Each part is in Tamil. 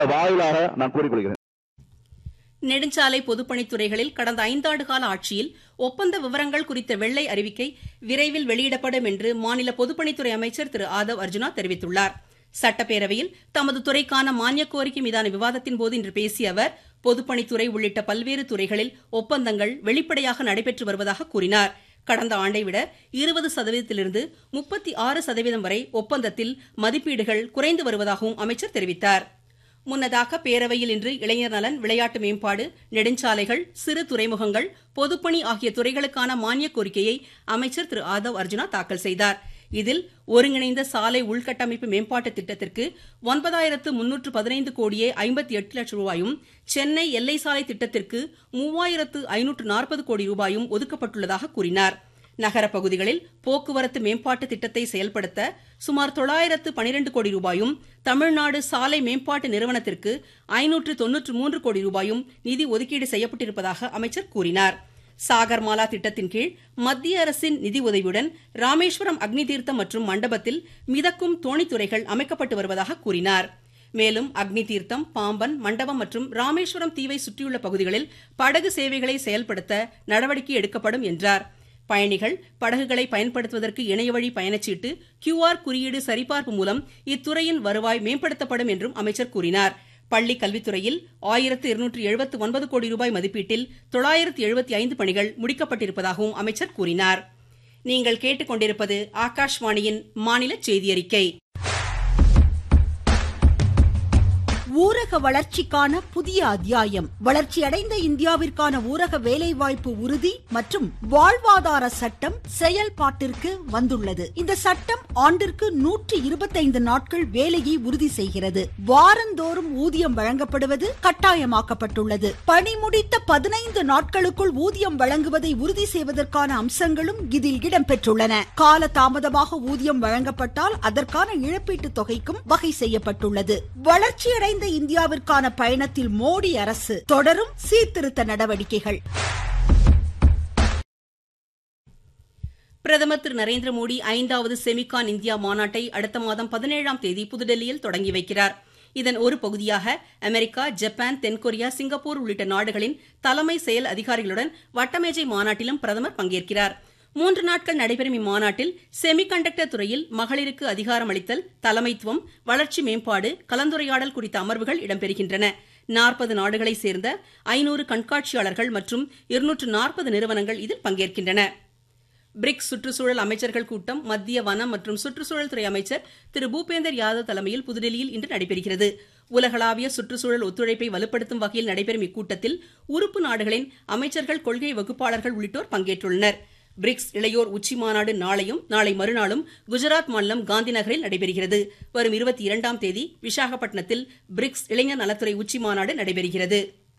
வாயிலாக நான் கூறிக்கொள்கிறேன் நெடுஞ்சாலை பொதுப்பணித்துறைகளில் கடந்த ஐந்தாண்டு கால ஆட்சியில் ஒப்பந்த விவரங்கள் குறித்த வெள்ளை அறிவிக்கை விரைவில் வெளியிடப்படும் என்று மாநில பொதுப்பணித்துறை அமைச்சர் திரு ஆதவ் அர்ஜுனா தெரிவித்துள்ளார் சட்டப்பேரவையில் தமது துறைக்கான மானியக் கோரிக்கை மீதான விவாதத்தின் போது இன்று பேசிய அவர் பொதுப்பணித்துறை உள்ளிட்ட பல்வேறு துறைகளில் ஒப்பந்தங்கள் வெளிப்படையாக நடைபெற்று வருவதாக கூறினார் கடந்த ஆண்டை விட இருபது சதவீதத்திலிருந்து முப்பத்தி ஆறு சதவீதம் வரை ஒப்பந்தத்தில் மதிப்பீடுகள் குறைந்து வருவதாகவும் அமைச்சர் தெரிவித்தார் முன்னதாக பேரவையில் இன்று இளைஞர் நலன் விளையாட்டு மேம்பாடு நெடுஞ்சாலைகள் சிறு துறைமுகங்கள் பொதுப்பணி ஆகிய துறைகளுக்கான மானியக் கோரிக்கையை அமைச்சர் திரு ஆதவ் அர்ஜுனா தாக்கல் செய்தார் இதில் ஒருங்கிணைந்த சாலை உள்கட்டமைப்பு மேம்பாட்டு திட்டத்திற்கு ஒன்பதாயிரத்து முன்னூற்று பதினைந்து கோடியே ஐம்பத்தி எட்டு லட்சம் ரூபாயும் சென்னை எல்லை சாலை திட்டத்திற்கு மூவாயிரத்து ஐநூற்று நாற்பது கோடி ரூபாயும் ஒதுக்கப்பட்டுள்ளதாக கூறினார் நகரப் பகுதிகளில் போக்குவரத்து மேம்பாட்டு திட்டத்தை செயல்படுத்த சுமார் தொள்ளாயிரத்து பனிரெண்டு கோடி ரூபாயும் தமிழ்நாடு சாலை மேம்பாட்டு நிறுவனத்திற்கு ஐநூற்று தொன்னூற்று மூன்று கோடி ரூபாயும் நிதி ஒதுக்கீடு செய்யப்பட்டிருப்பதாக அமைச்சர் கூறினார் சாகர்மாலா திட்டத்தின் கீழ் மத்திய அரசின் நிதி உதவியுடன் ராமேஸ்வரம் அக்னி தீர்த்தம் மற்றும் மண்டபத்தில் மிதக்கும் தோணித்துறைகள் அமைக்கப்பட்டு வருவதாக கூறினார் மேலும் அக்னி தீர்த்தம் பாம்பன் மண்டபம் மற்றும் ராமேஸ்வரம் தீவை சுற்றியுள்ள பகுதிகளில் படகு சேவைகளை செயல்படுத்த நடவடிக்கை எடுக்கப்படும் என்றார் பயணிகள் படகுகளை பயன்படுத்துவதற்கு இணையவழி பயணச்சீட்டு கியூஆர் குறியீடு சரிபார்ப்பு மூலம் இத்துறையின் வருவாய் மேம்படுத்தப்படும் என்றும் அமைச்சர் கூறினார் பள்ளி கல்வித்துறையில் ஆயிரத்து இருநூற்று எழுபத்து ஒன்பது கோடி ரூபாய் மதிப்பீட்டில் தொள்ளாயிரத்து எழுபத்தி ஐந்து பணிகள் முடிக்கப்பட்டிருப்பதாகவும் அமைச்சர் கூறினார் நீங்கள் கேட்டுக்கொண்டிருப்பது ஆகாஷ்வாணியின் மாநில செய்தியறிக்கை ஊரக வளர்ச்சிக்கான புதிய அத்தியாயம் வளர்ச்சியடைந்த இந்தியாவிற்கான ஊரக வேலைவாய்ப்பு உறுதி மற்றும் வாழ்வாதார சட்டம் செயல்பாட்டிற்கு வந்துள்ளது இந்த சட்டம் ஆண்டிற்கு நூற்றி இருபத்தைந்து நாட்கள் வேலையை உறுதி செய்கிறது வாரந்தோறும் ஊதியம் வழங்கப்படுவது கட்டாயமாக்கப்பட்டுள்ளது பணி முடித்த பதினைந்து நாட்களுக்குள் ஊதியம் வழங்குவதை உறுதி செய்வதற்கான அம்சங்களும் இதில் இடம்பெற்றுள்ளன கால தாமதமாக ஊதியம் வழங்கப்பட்டால் அதற்கான இழப்பீட்டுத் தொகைக்கும் வகை செய்யப்பட்டுள்ளது வளர்ச்சியடைந்த இந்தியாவிற்கான பயணத்தில் மோடி அரசு தொடரும் சீர்திருத்த நடவடிக்கைகள் பிரதமர் திரு நரேந்திர மோடி ஐந்தாவது செமிகான் இந்தியா மாநாட்டை அடுத்த மாதம் பதினேழாம் தேதி புதுடெல்லியில் தொடங்கி வைக்கிறார் இதன் ஒரு பகுதியாக அமெரிக்கா ஜப்பான் தென்கொரியா சிங்கப்பூர் உள்ளிட்ட நாடுகளின் தலைமை செயல் அதிகாரிகளுடன் வட்டமேஜை மாநாட்டிலும் பிரதமர் பங்கேற்கிறார் மூன்று நாட்கள் நடைபெறும் இம்மாநாட்டில் செமிகண்டக்டர் துறையில் மகளிருக்கு அதிகாரம் அளித்தல் தலைமைத்துவம் வளர்ச்சி மேம்பாடு கலந்துரையாடல் குறித்த அமர்வுகள் இடம்பெறுகின்றன நாற்பது நாடுகளைச் சேர்ந்த ஐநூறு கண்காட்சியாளர்கள் மற்றும் இருநூற்று நாற்பது நிறுவனங்கள் இதில் பங்கேற்கின்றன பிரிக்ஸ் சுற்றுச்சூழல் அமைச்சர்கள் கூட்டம் மத்திய வனம் மற்றும் சுற்றுச்சூழல் துறை அமைச்சர் திரு பூபேந்தர் யாதவ் தலைமையில் புதுடெல்லியில் இன்று நடைபெறுகிறது உலகளாவிய சுற்றுச்சூழல் ஒத்துழைப்பை வலுப்படுத்தும் வகையில் நடைபெறும் இக்கூட்டத்தில் உறுப்பு நாடுகளின் அமைச்சர்கள் கொள்கை வகுப்பாளர்கள் உள்ளிட்டோர் பங்கேற்றுள்ளனர் பிரிக்ஸ் இளையோர் உச்சி மாநாடு நாளையும் நாளை மறுநாளும் குஜராத் மாநிலம் காந்தி நகரில் நடைபெறுகிறது வரும் இருபத்தி இரண்டாம் தேதி விசாகப்பட்டினத்தில் பிரிக்ஸ் இளைஞர் நலத்துறை உச்சி மாநாடு நடைபெறுகிறது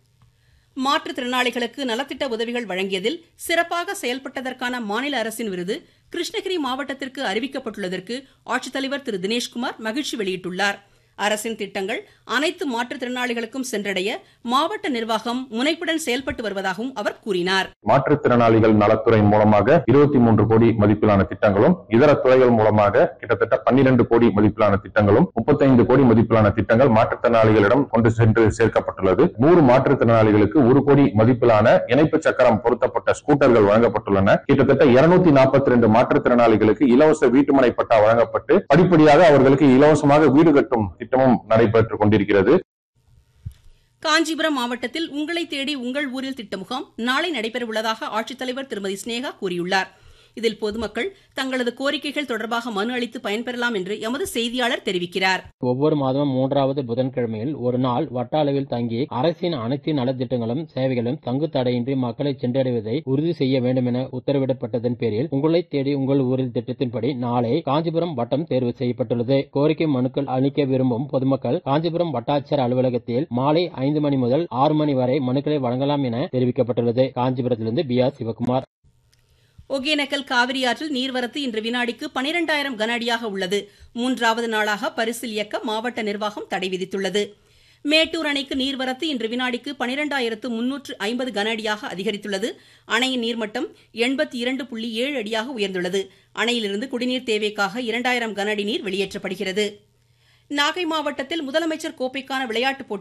மாற்றுத்திறனாளிகளுக்கு நலத்திட்ட உதவிகள் வழங்கியதில் சிறப்பாக செயல்பட்டதற்கான மாநில அரசின் விருது கிருஷ்ணகிரி மாவட்டத்திற்கு அறிவிக்கப்பட்டுள்ளதற்கு ஆட்சித்தலைவர் திரு தினேஷ்குமார் மகிழ்ச்சி வெளியிட்டுள்ளார் அரசின் திட்டங்கள் அனைத்து மாற்றுத்திறனாளிகளுக்கும் சென்றடைய மாவட்ட நிர்வாகம் முனைப்புடன் செயல்பட்டு வருவதாகவும் அவர் கூறினார் மாற்றுத்திறனாளிகள் நலத்துறை மூலமாக இருபத்தி மூன்று கோடி மதிப்பிலான திட்டங்களும் இதர துறைகள் மூலமாக கிட்டத்தட்ட பன்னிரண்டு கோடி மதிப்பிலான திட்டங்களும் முப்பத்தைந்து கோடி மதிப்பிலான திட்டங்கள் மாற்றுத்திறனாளிகளிடம் கொண்டு சென்று சேர்க்கப்பட்டுள்ளது நூறு மாற்றுத்திறனாளிகளுக்கு ஒரு கோடி மதிப்பிலான இணைப்பு சக்கரம் பொருத்தப்பட்ட ஸ்கூட்டர்கள் வழங்கப்பட்டுள்ளன கிட்டத்தட்ட இருநூத்தி நாற்பத்தி ரெண்டு மாற்றுத்திறனாளிகளுக்கு இலவச வீட்டுமனை பட்டா வழங்கப்பட்டு படிப்படியாக அவர்களுக்கு இலவசமாக வீடு கட்டும் திட்டமும் நடைபெற்றுக் கொண்டிருக்கிறது காஞ்சிபுரம் மாவட்டத்தில் உங்களை தேடி உங்கள் ஊரில் திட்ட முகாம் நாளை நடைபெறவுள்ளதாக ஆட்சித்தலைவர் திருமதி ஸ்னேகா கூறியுள்ளார் இதில் பொதுமக்கள் தங்களது கோரிக்கைகள் தொடர்பாக மனு அளித்து பயன்பெறலாம் என்று எமது செய்தியாளர் தெரிவிக்கிறார் ஒவ்வொரு மாதமும் மூன்றாவது புதன்கிழமையில் ஒரு நாள் வட்ட அளவில் தங்கி அரசின் அனைத்து நலத்திட்டங்களும் சேவைகளும் தங்கு தடையின்றி மக்களை சென்றடைவதை உறுதி செய்ய வேண்டும் என உத்தரவிடப்பட்டதன் பேரில் உங்களை தேடி உங்கள் ஊரில் திட்டத்தின்படி நாளை காஞ்சிபுரம் வட்டம் தேர்வு செய்யப்பட்டுள்ளது கோரிக்கை மனுக்கள் அளிக்க விரும்பும் பொதுமக்கள் காஞ்சிபுரம் வட்டாட்சியர் அலுவலகத்தில் மாலை ஐந்து மணி முதல் ஆறு மணி வரை மனுக்களை வழங்கலாம் என தெரிவிக்கப்பட்டுள்ளது காஞ்சிபுரத்திலிருந்து பி ஆர் சிவகுமார் ஒகேனக்கல் காவிரி ஆற்றில் நீர்வரத்து இன்று வினாடிக்கு பனிரெண்டாயிரம் கன அடியாக உள்ளது மூன்றாவது நாளாக பரிசில் இயக்க மாவட்ட நிர்வாகம் தடை விதித்துள்ளது மேட்டூர் அணைக்கு நீர்வரத்து இன்று வினாடிக்கு பனிரெண்டாயிரத்து முன்னூற்று ஐம்பது கன அடியாக அதிகரித்துள்ளது அணையின் நீர்மட்டம் எண்பத்தி இரண்டு புள்ளி ஏழு அடியாக உயர்ந்துள்ளது அணையிலிருந்து குடிநீர் தேவைக்காக இரண்டாயிரம் கன அடி நீர் வெளியேற்றப்படுகிறது நாகை மாவட்டத்தில் முதலமைச்சர் கோப்பைக்கான விளையாட்டுப் போட்டி